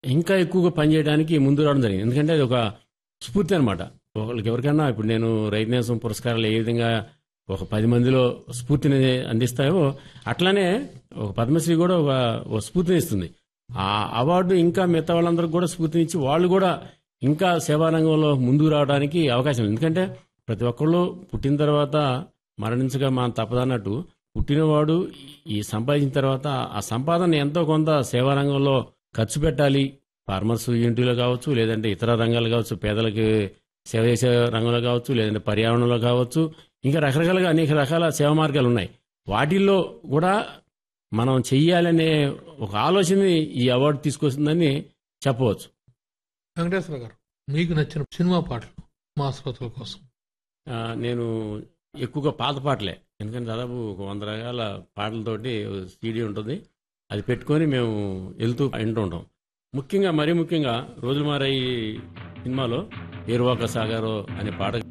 ఇంకా ఎక్కువగా పనిచేయడానికి ముందు రావడం జరిగింది ఎందుకంటే అది ఒక స్ఫూర్తి అనమాట ఒకళ్ళకి ఎవరికైనా ఇప్పుడు నేను రైతు నేసం పురస్కారాలు ఏ విధంగా ఒక పది మందిలో స్ఫూర్తిని అందిస్తాయో అట్లానే ఒక పద్మశ్రీ కూడా ఒక ఒక స్ఫూర్తిని ఇస్తుంది ఆ అవార్డు ఇంకా మిగతా వాళ్ళందరికీ కూడా స్ఫూర్తినిచ్చి వాళ్ళు కూడా ఇంకా సేవారంగంలో ముందుకు రావడానికి అవకాశం ఉంది ఎందుకంటే ప్రతి ఒక్కళ్ళు పుట్టిన తర్వాత మరణించగా మనం తప్పదన్నట్టు పుట్టినవాడు ఈ సంపాదించిన తర్వాత ఆ సంపాదన ఎంతో కొంత సేవారంగంలో ఖర్చు పెట్టాలి ఫార్మర్స్ యూనిటీలో కావచ్చు లేదంటే ఇతర రంగాలు కావచ్చు పేదలకి సేవ చేసే రంగంలో కావచ్చు లేదంటే పర్యావరణంలో కావచ్చు ఇంకా రకరకాలుగా అనేక రకాల సేవా మార్గాలు ఉన్నాయి వాటిల్లో కూడా మనం చెయ్యాలనే ఒక ఆలోచన ఈ అవార్డు తీసుకొస్తుందని చెప్పవచ్చు వెంకటేశ్వర గారు మీకు నచ్చిన సినిమా పాటలు మా శ్రోతల కోసం ఆ, నేను ఎక్కువగా పాత పాటలే ఎందుకంటే దాదాపు ఒక వంద రకాల పాటలతోటి సీడీ ఉంటుంది అది పెట్టుకొని మేము వెళ్తూ వింటూ ఉంటాం ముఖ్యంగా మరీ ముఖ్యంగా రోజులు మారాయి సినిమాలో ఏరువాక సాగారో అనే పాట